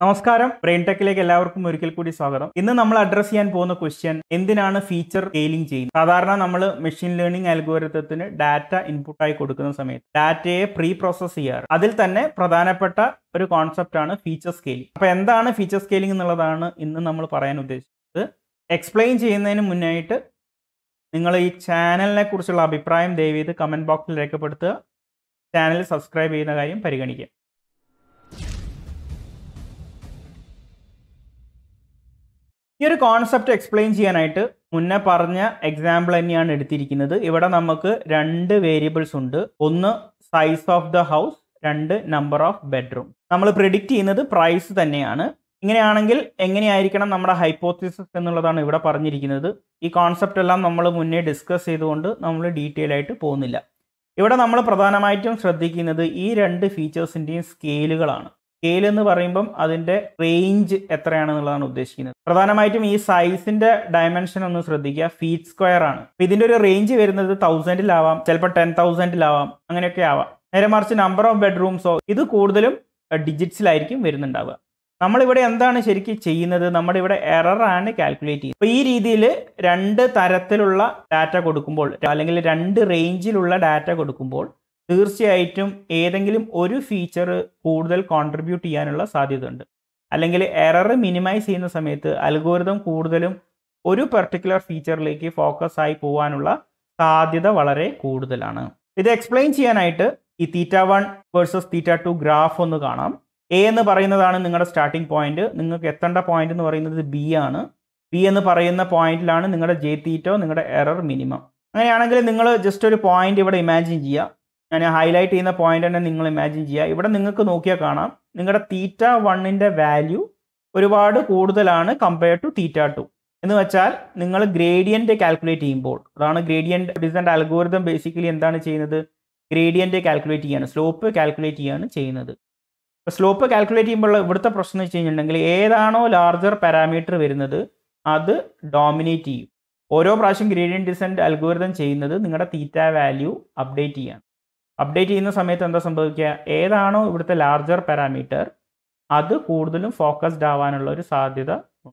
നമസ്കാരം ബ്രെയിൻ ടെക്കിലേക്ക് എല്ലാവർക്കും ഒരിക്കൽ കൂടി സ്വാഗതം ഇന്ന് നമ്മൾ അഡ്രസ് ചെയ്യാൻ പോകുന്ന ക്വസ്റ്റ്യൻ എന്തിനാണ് ഫീച്ചർ സ്കെയിലിംഗ് ചെയ്യുന്നത് സാധാരണ നമ്മൾ മെഷീൻ ലേണിംഗ് അൽഗോരിതത്തിന് ഡാറ്റ ഇൻപുട്ടായി കൊടുക്കുന്ന സമയത്ത് ഡാറ്റയെ പ്രീ പ്രോസസ് ചെയ്യാറ് അതിൽ തന്നെ പ്രധാനപ്പെട്ട ഒരു കോൺസെപ്റ്റ് ആണ് ഫീച്ചർ സ്കെയിലിംഗ് അപ്പൊ എന്താണ് ഫീച്ചർ സ്കെയിലിംഗ് എന്നുള്ളതാണ് ഇന്ന് നമ്മൾ പറയാൻ ഉദ്ദേശിച്ചത് എക്സ്പ്ലെയിൻ ചെയ്യുന്നതിന് മുന്നായിട്ട് നിങ്ങൾ ഈ ചാനലിനെ കുറിച്ചുള്ള അഭിപ്രായം ദയവീത് കമന്റ് ബോക്സിൽ രേഖപ്പെടുത്തുക ചാനൽ സബ്സ്ക്രൈബ് ചെയ്യുന്ന കാര്യം പരിഗണിക്കുക ഈ ഒരു കോൺസെപ്റ്റ് എക്സ്പ്ലെയിൻ ചെയ്യാനായിട്ട് മുന്നേ പറഞ്ഞ എക്സാമ്പിൾ തന്നെയാണ് എടുത്തിരിക്കുന്നത് ഇവിടെ നമുക്ക് രണ്ട് വേരിയബിൾസ് ഉണ്ട് ഒന്ന് സൈസ് ഓഫ് ദ ഹൗസ് രണ്ട് നമ്പർ ഓഫ് ബെഡ്റൂം നമ്മൾ പ്രിഡിക്റ്റ് ചെയ്യുന്നത് പ്രൈസ് തന്നെയാണ് ഇങ്ങനെയാണെങ്കിൽ എങ്ങനെയായിരിക്കണം നമ്മുടെ ഹൈപ്പോത്തിസിസ് എന്നുള്ളതാണ് ഇവിടെ പറഞ്ഞിരിക്കുന്നത് ഈ കോൺസെപ്റ്റ് എല്ലാം നമ്മൾ മുന്നേ ഡിസ്കസ് ചെയ്തുകൊണ്ട് നമ്മൾ ഡീറ്റെയിൽ ആയിട്ട് പോകുന്നില്ല ഇവിടെ നമ്മൾ പ്രധാനമായിട്ടും ശ്രദ്ധിക്കുന്നത് ഈ രണ്ട് ഫീച്ചേഴ്സിൻ്റെയും സ്കെയിലുകളാണ് സ്കെയിൽ എന്ന് പറയുമ്പം അതിൻ്റെ റേഞ്ച് എത്രയാണെന്നുള്ളതാണ് ഉദ്ദേശിക്കുന്നത് പ്രധാനമായിട്ടും ഈ സൈസിന്റെ ഡയമെൻഷൻ ഒന്ന് ശ്രദ്ധിക്കുക ഫീറ്റ് സ്ക്വയർ ആണ് അപ്പൊ ഇതിന്റെ ഒരു റേഞ്ച് വരുന്നത് തൗസൻഡിലാവാം ചിലപ്പോൾ ടെൻ തൗസൻഡിലാവാം അങ്ങനെയൊക്കെ ആവാം നേരെ മറിച്ച് നമ്പർ ഓഫ് ബെഡ്റൂംസോ ഇത് കൂടുതലും ഡിജിറ്റ്സിലായിരിക്കും വരുന്നുണ്ടാവുക നമ്മളിവിടെ എന്താണ് ശരിക്കും ചെയ്യുന്നത് നമ്മുടെ ഇവിടെ എറർ ആണ് കാൽക്കുലേറ്റ് ചെയ്യുന്നത് അപ്പോൾ ഈ രീതിയിൽ രണ്ട് തരത്തിലുള്ള ഡാറ്റ കൊടുക്കുമ്പോൾ അല്ലെങ്കിൽ രണ്ട് റേഞ്ചിലുള്ള ഡാറ്റ കൊടുക്കുമ്പോൾ തീർച്ചയായിട്ടും ഏതെങ്കിലും ഒരു ഫീച്ചർ കൂടുതൽ കോൺട്രിബ്യൂട്ട് ചെയ്യാനുള്ള സാധ്യത ഉണ്ട് അല്ലെങ്കിൽ എറർ മിനിമൈസ് ചെയ്യുന്ന സമയത്ത് അൽഗോരിതം കൂടുതലും ഒരു പെർട്ടിക്കുലർ ഫീച്ചറിലേക്ക് ഫോക്കസ് ആയി പോകാനുള്ള സാധ്യത വളരെ കൂടുതലാണ് ഇത് എക്സ്പ്ലെയിൻ ചെയ്യാനായിട്ട് ഈ theta one versus theta two graph ഒന്ന് കാണാം എ എന്ന് പറയുന്നതാണ് നിങ്ങളുടെ സ്റ്റാർട്ടിംഗ് പോയിന്റ് നിങ്ങൾക്ക് എത്തേണ്ട പോയിന്റ് എന്ന് പറയുന്നത് ബി ആണ് ബി എന്ന് പറയുന്ന പോയിന്റിലാണ് നിങ്ങളുടെ ജെ തീറ്റോ നിങ്ങളുടെ എറർ മിനിമം അങ്ങനെയാണെങ്കിൽ നിങ്ങൾ ജസ്റ്റ് ഒരു പോയിന്റ് ഇവിടെ ഇമാജിൻ ചെയ്യുക ഞാൻ ഹൈലൈറ്റ് ചെയ്യുന്ന പോയിന്റ് തന്നെ നിങ്ങൾ ഇമാജിൻ ചെയ്യുക ഇവിടെ നിങ്ങൾക്ക് നോക്കിയാൽ കാണാം നിങ്ങളുടെ തീറ്റ വണ്ണിൻ്റെ വാല്യൂ ഒരുപാട് കൂടുതലാണ് കമ്പയർഡ് ടു തീറ്റ ടു എന്ന് വെച്ചാൽ നിങ്ങൾ ഗ്രേഡിയൻ്റ് കാൽക്കുലേറ്റ് ചെയ്യുമ്പോൾ അതാണ് ഗ്രേഡിയൻ്റ് ഡിസൈൻ അൽഗോരിതം ബേസിക്കലി എന്താണ് ചെയ്യുന്നത് ഗ്രേഡിയൻ്റ് കാൽക്കുലേറ്റ് ചെയ്യാണ് സ്ലോപ്പ് കാൽക്കുലേറ്റ് ചെയ്യാണ് ചെയ്യുന്നത് ഇപ്പോൾ സ്ലോപ്പ് കാൽക്കുലേറ്റ് ചെയ്യുമ്പോൾ ഇവിടുത്തെ പ്രശ്നം വെച്ച് കഴിഞ്ഞിട്ടുണ്ടെങ്കിൽ ഏതാണോ ലാർജർ പാരാമീറ്റർ വരുന്നത് അത് ഡോമിനേറ്റ് ചെയ്യും ഓരോ പ്രാവശ്യം ഗ്രേഡിയൻ ഡിസെൻറ്റ് അൽഗോരിതം ചെയ്യുന്നത് നിങ്ങളുടെ തീറ്റ വാല്യൂ അപ്ഡേറ്റ് ചെയ്യാണ് അപ്ഡേറ്റ് ചെയ്യുന്ന സമയത്ത് എന്താ സംഭവിക്കുക ഏതാണോ ഇവിടുത്തെ ലാർജർ പാരാമീറ്റർ അത് കൂടുതലും ഫോക്കസ്ഡ് ആവാനുള്ള ഒരു സാധ്യത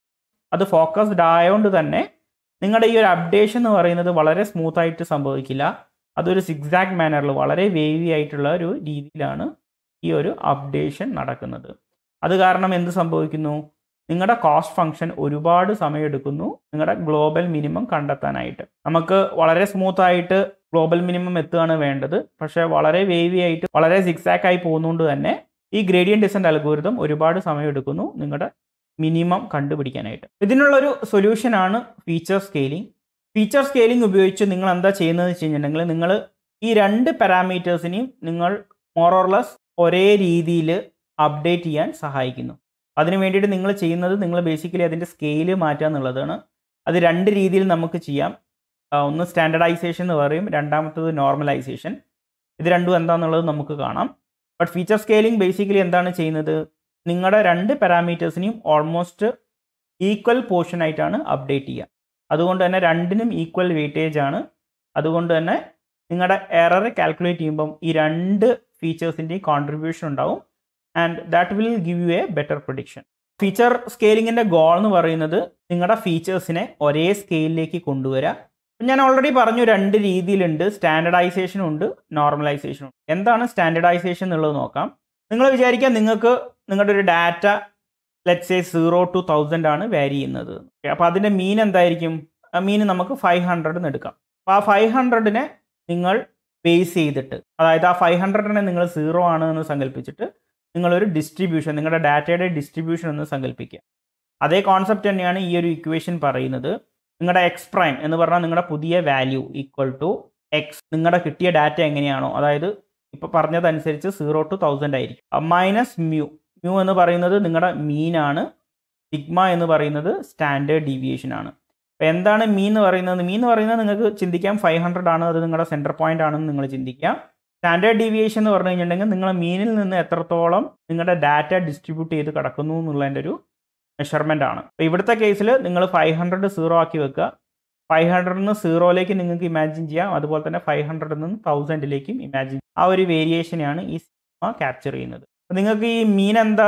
അത് ഫോക്കസ്ഡ് ആയതുകൊണ്ട് തന്നെ നിങ്ങളുടെ ഈ ഒരു അപ്ഡേഷൻ എന്ന് പറയുന്നത് വളരെ സ്മൂത്ത് ആയിട്ട് സംഭവിക്കില്ല അതൊരു സിക്സാക്ട് മാനറിൽ വളരെ വേവി ആയിട്ടുള്ള ഒരു രീതിയിലാണ് ഈ ഒരു അപ്ഡേഷൻ നടക്കുന്നത് അത് കാരണം എന്ത് സംഭവിക്കുന്നു നിങ്ങളുടെ കോസ്റ്റ് ഫംഗ്ഷൻ ഒരുപാട് സമയമെടുക്കുന്നു നിങ്ങളുടെ ഗ്ലോബൽ മിനിമം കണ്ടെത്താനായിട്ട് നമുക്ക് വളരെ സ്മൂത്ത് ആയിട്ട് ഗ്ലോബൽ മിനിമം എത്തുകയാണ് വേണ്ടത് പക്ഷേ വളരെ വേവി ആയിട്ട് വളരെ സിക്സാക്ക് ആയി പോകുന്നതുകൊണ്ട് തന്നെ ഈ ഗ്രേഡിയൻ ഡിസെൻറ്റ് അൽഗോരിതം ഒരുപാട് സമയം എടുക്കുന്നു നിങ്ങളുടെ മിനിമം കണ്ടുപിടിക്കാനായിട്ട് ഇതിനുള്ളൊരു സൊല്യൂഷനാണ് ഫീച്ചർ സ്കെയിലിംഗ് ഫീച്ചർ സ്കെയിലിംഗ് ഉപയോഗിച്ച് നിങ്ങൾ എന്താ ചെയ്യുന്നത് വെച്ച് കഴിഞ്ഞിട്ടുണ്ടെങ്കിൽ നിങ്ങൾ ഈ രണ്ട് പാരാമീറ്റേഴ്സിനെയും നിങ്ങൾ മോറോർലെസ് ഒരേ രീതിയിൽ അപ്ഡേറ്റ് ചെയ്യാൻ സഹായിക്കുന്നു അതിന് വേണ്ടിയിട്ട് നിങ്ങൾ ചെയ്യുന്നത് നിങ്ങൾ ബേസിക്കലി അതിൻ്റെ സ്കെയില് മാറ്റുക എന്നുള്ളതാണ് അത് രണ്ട് രീതിയിൽ നമുക്ക് ചെയ്യാം ഒന്ന് സ്റ്റാൻഡർഡൈസേഷൻ എന്ന് പറയും രണ്ടാമത്തത് നോർമലൈസേഷൻ ഇത് രണ്ടും എന്താണെന്നുള്ളത് നമുക്ക് കാണാം ബട്ട് ഫീച്ചർ സ്കെയിലിംഗ് ബേസിക്കലി എന്താണ് ചെയ്യുന്നത് നിങ്ങളുടെ രണ്ട് പാരാമീറ്റേഴ്സിനെയും ഓൾമോസ്റ്റ് ഈക്വൽ പോർഷൻ ആയിട്ടാണ് അപ്ഡേറ്റ് ചെയ്യുക അതുകൊണ്ട് തന്നെ രണ്ടിനും ഈക്വൽ വെയിറ്റേജ് ആണ് അതുകൊണ്ട് തന്നെ നിങ്ങളുടെ എറർ കാൽക്കുലേറ്റ് ചെയ്യുമ്പം ഈ രണ്ട് ഫീച്ചേഴ്സിൻ്റെയും കോൺട്രിബ്യൂഷൻ ഉണ്ടാവും and that will give you a better prediction feature സ്കെയിലിങ്ങിൻ്റെ ഗോൾ എന്ന് പറയുന്നത് നിങ്ങളുടെ ഫീച്ചേഴ്സിനെ ഒരേ സ്കെയിലിലേക്ക് കൊണ്ടുവരിക ഞാൻ ഓൾറെഡി പറഞ്ഞു രണ്ട് രീതിയിലുണ്ട് സ്റ്റാൻഡർഡൈസേഷനും ഉണ്ട് നോർമലൈസേഷനും ഉണ്ട് എന്താണ് സ്റ്റാൻഡർഡൈസേഷൻ എന്നുള്ളത് നോക്കാം നിങ്ങൾ വിചാരിക്കാം നിങ്ങൾക്ക് നിങ്ങളുടെ ഒരു data let say zero to thousand ആണ് വാരി ചെയ്യുന്നത് അപ്പോൾ അതിൻ്റെ മീൻ എന്തായിരിക്കും ആ മീൻ നമുക്ക് ഫൈവ് ഹൺഡ്രഡ് എടുക്കാം അപ്പോൾ ആ ഫൈവ് ഹൺഡ്രഡിനെ നിങ്ങൾ ബേസ് ചെയ്തിട്ട് അതായത് ആ ഫൈവ് ഹൺഡ്രഡിനെ നിങ്ങൾ സീറോ ആണ് എന്ന് സങ്കല്പിച്ചിട്ട് നിങ്ങളൊരു ഡിസ്ട്രിബ്യൂഷൻ നിങ്ങളുടെ ഡാറ്റയുടെ ഡിസ്ട്രിബ്യൂഷൻ എന്ന് സങ്കല്പിക്കുക അതേ കോൺസെപ്റ്റ് തന്നെയാണ് ഈ ഒരു ഇക്വേഷൻ പറയുന്നത് നിങ്ങളുടെ എക്സ് പ്രൈം എന്ന് പറഞ്ഞാൽ നിങ്ങളുടെ പുതിയ വാല്യൂ ഈക്വൽ ടു എക്സ് നിങ്ങളുടെ കിട്ടിയ ഡാറ്റ എങ്ങനെയാണോ അതായത് ഇപ്പോൾ പറഞ്ഞതനുസരിച്ച് സീറോ ടു തൗസൻഡ് ആയിരിക്കും മൈനസ് മ്യൂ മ്യൂ എന്ന് പറയുന്നത് നിങ്ങളുടെ മീനാണ് സിഗ്മ എന്ന് പറയുന്നത് സ്റ്റാൻഡേർഡ് ഡീവിയേഷൻ ആണ് അപ്പോൾ എന്താണ് മീൻ എന്ന് പറയുന്നത് മീൻ എന്ന് പറയുന്നത് നിങ്ങൾക്ക് ചിന്തിക്കാം ഫൈവ് ഹൺഡ്രഡ് ആണ് അത് നിങ്ങളുടെ സെൻറ്റർ പോയിന്റ് ആണെന്ന് നിങ്ങൾ ചിന്തിക്കാം സ്റ്റാൻഡേർഡ് ഡീവിയേഷൻ എന്ന് പറഞ്ഞു കഴിഞ്ഞിട്ടുണ്ടെങ്കിൽ നിങ്ങളുടെ മീനിൽ നിന്ന് എത്രത്തോളം നിങ്ങളുടെ ഡാറ്റ ഡിസ്ട്രിബ്യൂട്ട് ചെയ്ത് കിടക്കുന്നു എന്നുള്ളതിൻ്റെ ഒരു മെഷർമെൻ്റ് ആണ് അപ്പോൾ ഇവിടുത്തെ കേസിൽ നിങ്ങൾ ഫൈവ് ഹൺഡ്രഡ് സീറോ ആക്കി വെക്കുക ഫൈവ് ഹൺഡ്രഡിൽ നിന്ന് സീറോയിലേക്ക് നിങ്ങൾക്ക് ഇമാജിൻ ചെയ്യാം അതുപോലെ തന്നെ ഫൈവ് ഹൺഡ്രഡിൽ നിന്ന് തൗസൻഡിലേക്കും ഇമാജിൻ ആ ഒരു വേരിയേഷനെയാണ് ഈ സിനിമ ക്യാപ്ചർ ചെയ്യുന്നത് നിങ്ങൾക്ക് ഈ മീൻ എന്താ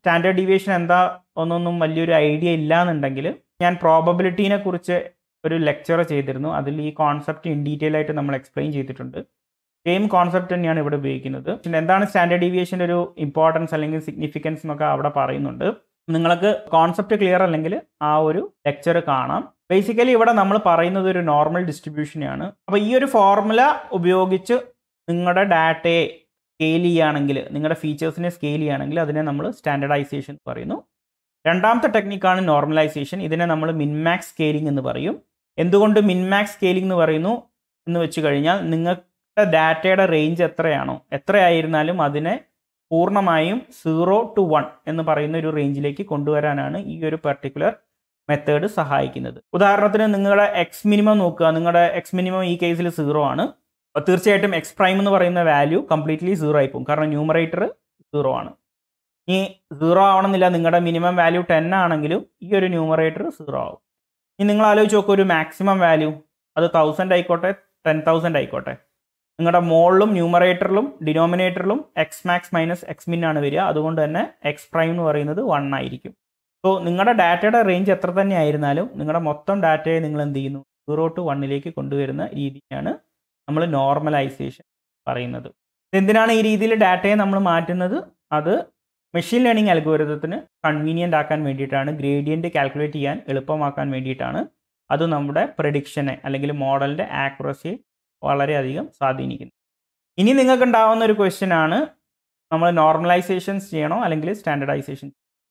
സ്റ്റാൻഡേർഡ് ഡീവിയേഷൻ എന്താ ഒന്നൊന്നും വലിയൊരു ഐഡിയ ഇല്ല എന്നുണ്ടെങ്കിൽ ഞാൻ പ്രോബബിലിറ്റീനെ കുറിച്ച് ഒരു ലെക്ചർ ചെയ്തിരുന്നു അതിൽ ഈ കോൺസെപ്റ്റ് ഇൻ ഡീറ്റെയിൽ ആയിട്ട് നമ്മൾ എക്സ്പ്ലെയിൻ ചെയ്തിട്ടുണ്ട് സെയിം കോൺസെപ്റ്റ് തന്നെയാണ് ഇവിടെ ഉപയോഗിക്കുന്നത് പിന്നെ എന്താണ് സ്റ്റാൻഡേർഡ് ഡീവിയേഷൻ്റെ ഒരു ഇമ്പോർട്ടൻസ് അല്ലെങ്കിൽ സിഗ്നിഫിക്കൻസ് എന്നൊക്കെ അവിടെ പറയുന്നുണ്ട് നിങ്ങൾക്ക് കോൺസെപ്റ്റ് ക്ലിയർ അല്ലെങ്കിൽ ആ ഒരു ലെക്ചർ കാണാം ബേസിക്കലി ഇവിടെ നമ്മൾ പറയുന്നത് ഒരു നോർമൽ ഡിസ്ട്രിബ്യൂഷനെയാണ് അപ്പോൾ ഈ ഒരു ഫോർമുല ഉപയോഗിച്ച് നിങ്ങളുടെ ഡാറ്റയെ സ്കെയിൽ ചെയ്യുകയാണെങ്കിൽ നിങ്ങളുടെ ഫീച്ചേഴ്സിനെ സ്കെയിൽ ചെയ്യുകയാണെങ്കിൽ അതിനെ നമ്മൾ സ്റ്റാൻഡർഡൈസേഷൻ പറയുന്നു രണ്ടാമത്തെ ടെക്നിക്കാണ് നോർമലൈസേഷൻ ഇതിനെ നമ്മൾ മിൻമാക്സ് സ്കെയിലിംഗ് എന്ന് പറയും എന്തുകൊണ്ട് മിൻമാക്സ് സ്കെയിലിംഗ് എന്ന് പറയുന്നു എന്ന് വെച്ച് കഴിഞ്ഞാൽ നിങ്ങളുടെ ഡാറ്റയുടെ റേഞ്ച് എത്രയാണോ എത്രയായിരുന്നാലും അതിനെ പൂർണ്ണമായും സീറോ ടു വൺ എന്ന് പറയുന്ന ഒരു റേഞ്ചിലേക്ക് കൊണ്ടുവരാനാണ് ഈ ഒരു പെർട്ടിക്കുലർ മെത്തേഡ് സഹായിക്കുന്നത് ഉദാഹരണത്തിന് നിങ്ങളുടെ എക്സ് മിനിമം നോക്കുക നിങ്ങളുടെ എക്സ് മിനിമം ഈ കേസിൽ സീറോ ആണ് അപ്പോൾ തീർച്ചയായിട്ടും എക്സ് പ്രൈം എന്ന് പറയുന്ന വാല്യൂ കംപ്ലീറ്റ്ലി സീറോ ആയി പോകും കാരണം ന്യൂമറേറ്റർ സീറോ ആണ് ഇനി സീറോ ആവണമെന്നില്ല നിങ്ങളുടെ മിനിമം വാല്യൂ ടെൻ ആണെങ്കിലും ഈ ഒരു ന്യൂമറേറ്റർ സീറോ ആവും ഇനി നിങ്ങൾ ആലോചിച്ച് നോക്കുക ഒരു മാക്സിമം വാല്യൂ അത് തൗസൻഡ് ആയിക്കോട്ടെ ടെൻ തൗസൻഡ് ആയിക്കോട്ടെ നിങ്ങളുടെ മോളിലും ന്യൂമറേറ്ററിലും ഡിനോമിനേറ്ററിലും X max minus X min ആണ് വരിക അതുകൊണ്ട് തന്നെ എക്സ് പ്രൈം എന്ന് പറയുന്നത് വൺ ആയിരിക്കും സോ നിങ്ങളുടെ ഡാറ്റയുടെ റേഞ്ച് എത്ര തന്നെ ആയിരുന്നാലും നിങ്ങളുടെ മൊത്തം ഡാറ്റയെ നിങ്ങൾ എന്ത് ചെയ്യുന്നു സീറോ ടു വണ്ണിലേക്ക് കൊണ്ടുവരുന്ന രീതിയാണ് നമ്മൾ നോർമലൈസേഷൻ പറയുന്നത് എന്തിനാണ് ഈ രീതിയിൽ ഡാറ്റയെ നമ്മൾ മാറ്റുന്നത് അത് മെഷീൻ ലേണിംഗ് അൽഗോരിതത്തിന് കൺവീനിയൻ്റ് ആക്കാൻ വേണ്ടിയിട്ടാണ് ഗ്രേഡിയൻറ്റ് കാൽക്കുലേറ്റ് ചെയ്യാൻ എളുപ്പമാക്കാൻ വേണ്ടിയിട്ടാണ് അത് നമ്മുടെ പ്രഡിക്ഷനെ അല്ലെങ്കിൽ മോഡലിൻ്റെ ആക്യുറസിയെ വളരെയധികം സ്വാധീനിക്കുന്നു ഇനി നിങ്ങൾക്ക് ഉണ്ടാവുന്ന ഒരു ക്വസ്റ്റ്യൻ ആണ് നമ്മൾ നോർമലൈസേഷൻസ് ചെയ്യണോ അല്ലെങ്കിൽ സ്റ്റാൻഡർഡൈസേഷൻ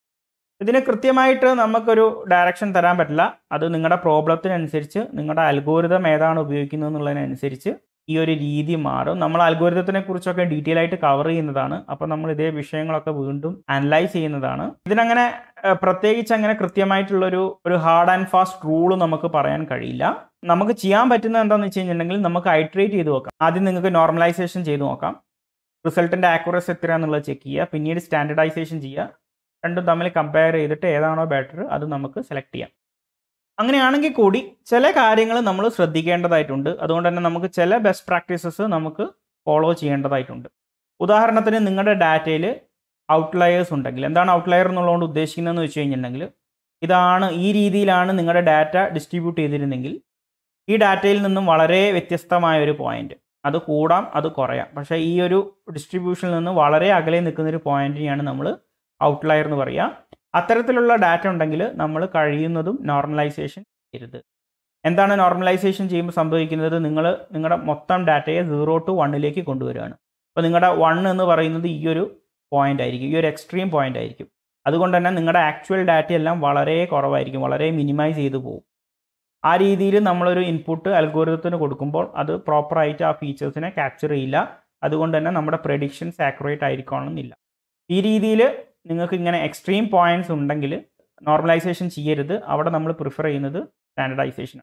ഇതിന് കൃത്യമായിട്ട് നമുക്കൊരു ഡയറക്ഷൻ തരാൻ പറ്റില്ല അത് നിങ്ങളുടെ പ്രോബ്ലത്തിനനുസരിച്ച് നിങ്ങളുടെ അൽഗോരിതം ഏതാണ് ഉപയോഗിക്കുന്നത് എന്നുള്ളതിനനുസരിച്ച് ഈ ഒരു രീതി മാറും നമ്മൾ അൽഗോരിതത്തിനെ കുറിച്ചൊക്കെ ഡീറ്റെയിൽ ആയിട്ട് കവർ ചെയ്യുന്നതാണ് അപ്പോൾ നമ്മൾ ഇതേ വിഷയങ്ങളൊക്കെ വീണ്ടും അനലൈസ് ചെയ്യുന്നതാണ് ഇതിനങ്ങനെ ഏഹ്, പ്രത്യേകിച്ച് അങ്ങനെ കൃത്യമായിട്ടുള്ളൊരു ഒരു ഹാർഡ് ആൻഡ് ഫാസ്റ്റ് റൂൾ നമുക്ക് പറയാൻ കഴിയില്ല നമുക്ക് ചെയ്യാൻ പറ്റുന്നത് എന്താണെന്ന് വെച്ച് കഴിഞ്ഞിട്ടുണ്ടെങ്കിൽ നമുക്ക് ഐട്രേറ്റ് ചെയ്ത് നോക്കാം ആദ്യം നിങ്ങൾക്ക് നോർമലൈസേഷൻ ചെയ്ത് നോക്കാം റിസൾട്ടിൻ്റെ ആക്യുറസ് എത്രയാണെന്നുള്ളത് ചെക്ക് ചെയ്യുക പിന്നീട് സ്റ്റാൻഡർഡൈസേഷൻ ചെയ്യുക രണ്ടും തമ്മിൽ കമ്പയർ ചെയ്തിട്ട് ഏതാണോ ബെറ്റർ അത് നമുക്ക് സെലക്ട് ചെയ്യാം അങ്ങനെയാണെങ്കിൽ കൂടി ചില കാര്യങ്ങൾ നമ്മൾ ശ്രദ്ധിക്കേണ്ടതായിട്ടുണ്ട് അതുകൊണ്ട് തന്നെ നമുക്ക് ചില ബെസ്റ്റ് പ്രാക്ടീസസ് നമുക്ക് ഫോളോ ചെയ്യേണ്ടതായിട്ടുണ്ട് ഉദാഹരണത്തിന് നിങ്ങളുടെ ഡാറ്റയിൽ ഔട്ട്ലയേഴ്സ് ഉണ്ടെങ്കിൽ എന്താണ് ഔട്ട്ലയർ എന്നുള്ളതുകൊണ്ട് ഉദ്ദേശിക്കുന്നതെന്ന് വെച്ച് കഴിഞ്ഞിട്ടുണ്ടെങ്കിൽ ഇതാണ് ഈ രീതിയിലാണ് നിങ്ങളുടെ ഡാറ്റ ഡിസ്ട്രിബ്യൂട്ട് ചെയ്തിരുന്നെങ്കിൽ ഈ ഡാറ്റയിൽ നിന്നും വളരെ വ്യത്യസ്തമായ ഒരു പോയിന്റ് അത് കൂടാം അത് കുറയാം പക്ഷേ ഈ ഒരു ഡിസ്ട്രിബ്യൂഷനിൽ നിന്ന് വളരെ അകലെ നിൽക്കുന്ന ഒരു പോയിന്റിനെയാണ് നമ്മൾ ഔട്ട്ലയർ എന്ന് പറയുക അത്തരത്തിലുള്ള ഡാറ്റ ഉണ്ടെങ്കിൽ നമ്മൾ കഴിയുന്നതും നോർമലൈസേഷൻ ചെയ്യരുത് എന്താണ് നോർമലൈസേഷൻ ചെയ്യുമ്പോൾ സംഭവിക്കുന്നത് നിങ്ങൾ നിങ്ങളുടെ മൊത്തം ഡാറ്റയെ സീറോ ടു വണ്ണിലേക്ക് കൊണ്ടുവരികയാണ് അപ്പോൾ നിങ്ങളുടെ വൺ എന്ന് പറയുന്നത് ഈ ഒരു പോയിന്റ് ആയിരിക്കും ഈ ഒരു എക്സ്ട്രീം പോയിന്റ് ആയിരിക്കും അതുകൊണ്ട് തന്നെ നിങ്ങളുടെ ആക്ച്വൽ ഡാറ്റ എല്ലാം വളരെ കുറവായിരിക്കും വളരെ മിനിമൈസ് ചെയ്തു പോകും ആ രീതിയിൽ നമ്മളൊരു ഇൻപുട്ട് അൽഗോരിതത്തിന് കൊടുക്കുമ്പോൾ അത് പ്രോപ്പറായിട്ട് ആ ഫീച്ചേഴ്സിനെ ക്യാപ്ചർ ചെയ്യില്ല അതുകൊണ്ട് തന്നെ നമ്മുടെ പ്രഡിക്ഷൻസ് ആക്യുറേറ്റ് ആയിരിക്കണമെന്നില്ല ഈ രീതിയിൽ നിങ്ങൾക്ക് ഇങ്ങനെ എക്സ്ട്രീം പോയിന്റ്സ് ഉണ്ടെങ്കിൽ നോർമലൈസേഷൻ ചെയ്യരുത് അവിടെ നമ്മൾ പ്രിഫർ ചെയ്യുന്നത് സ്റ്റാൻഡർഡൈസേഷൻ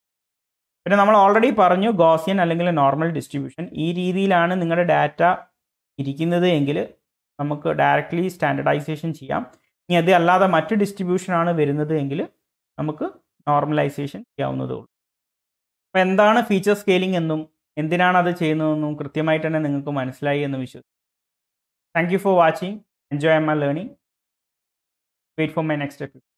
പിന്നെ നമ്മൾ ഓൾറെഡി പറഞ്ഞു ഗോസിയൻ അല്ലെങ്കിൽ നോർമൽ ഡിസ്ട്രിബ്യൂഷൻ ഈ രീതിയിലാണ് നിങ്ങളുടെ ഡാറ്റ ഇരിക്കുന്നത് എങ്കിൽ നമുക്ക് ഡയറക്റ്റ്ലി സ്റ്റാൻഡർഡൈസേഷൻ ചെയ്യാം ഇനി അത് അല്ലാതെ മറ്റ് ഡിസ്ട്രിബ്യൂഷനാണ് വരുന്നത് എങ്കിൽ നമുക്ക് നോർമലൈസേഷൻ ചെയ്യാവുന്നതേ ഉള്ളൂ അപ്പോൾ എന്താണ് ഫീച്ചർ സ്കെയിലിംഗ് എന്നും എന്തിനാണ് അത് ചെയ്യുന്നതെന്നും കൃത്യമായിട്ട് തന്നെ നിങ്ങൾക്ക് മനസ്സിലായി എന്ന് വിശ്വസിക്കുന്നു thank you for watching enjoy my learning wait for my next episode